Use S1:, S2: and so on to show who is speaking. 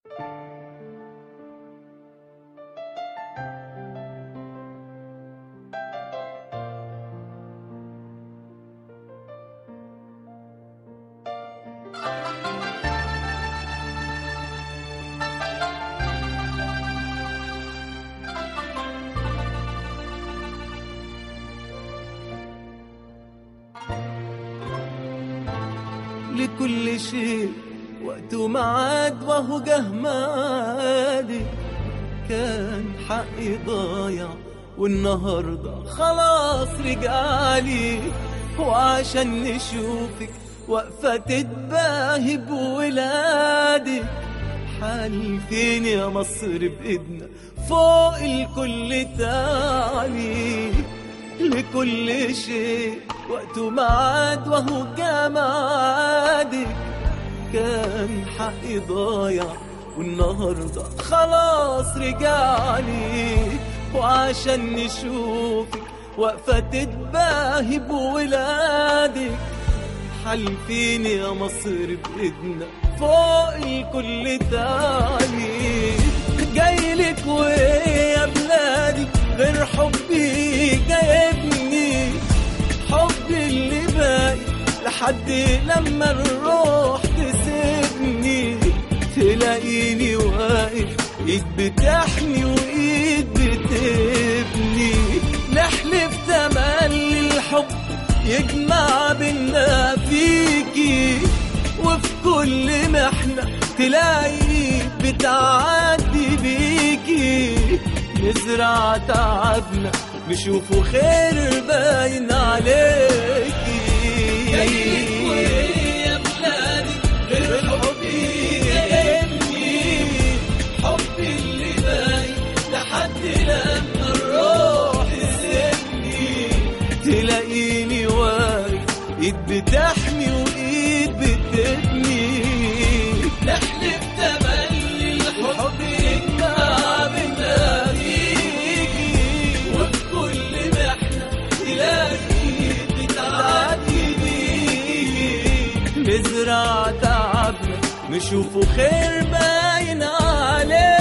S1: لكل شيء وقت ومعاد وهو جهمادي كان حقي ضايع والنهاردة خلاص رجعلي وعشان نشوفك واقفة تتباهي بولادك حال فين يا مصر بإيدنا فوق الكل تعالي لكل شيء وقت ومعاد وهو جمادك كان حقي ضايع والنهاردة خلاص رجعلي وعشان نشوفك واقفة تتباهي بولادك حالفين يا مصر بإيدنا فوق الكل تعالي جايلك ويا بلادي غير حبي جايبني حبي اللي باقي لحد لما الروح تسيبني تلاقيني واقف ايد بتحمي وايد بتبني نحلف تملي الحب يجمع بينا فيكي وفي كل محنة تلاقي بتعدي بيكي نزرع تعبنا نشوفه خير باين عليكي جايلك ويا بلادي غير حبي جايبني حبي اللي باين لحد لما الروح تسيبني تلاقيني واقف ايد بتحمي وايد بتبني نحلف تملي الحب يجمع بينا فيكي وفي كل محنة تلاقي بتعدي بيكي نزرع تعبنا نشوفه خير باين عليك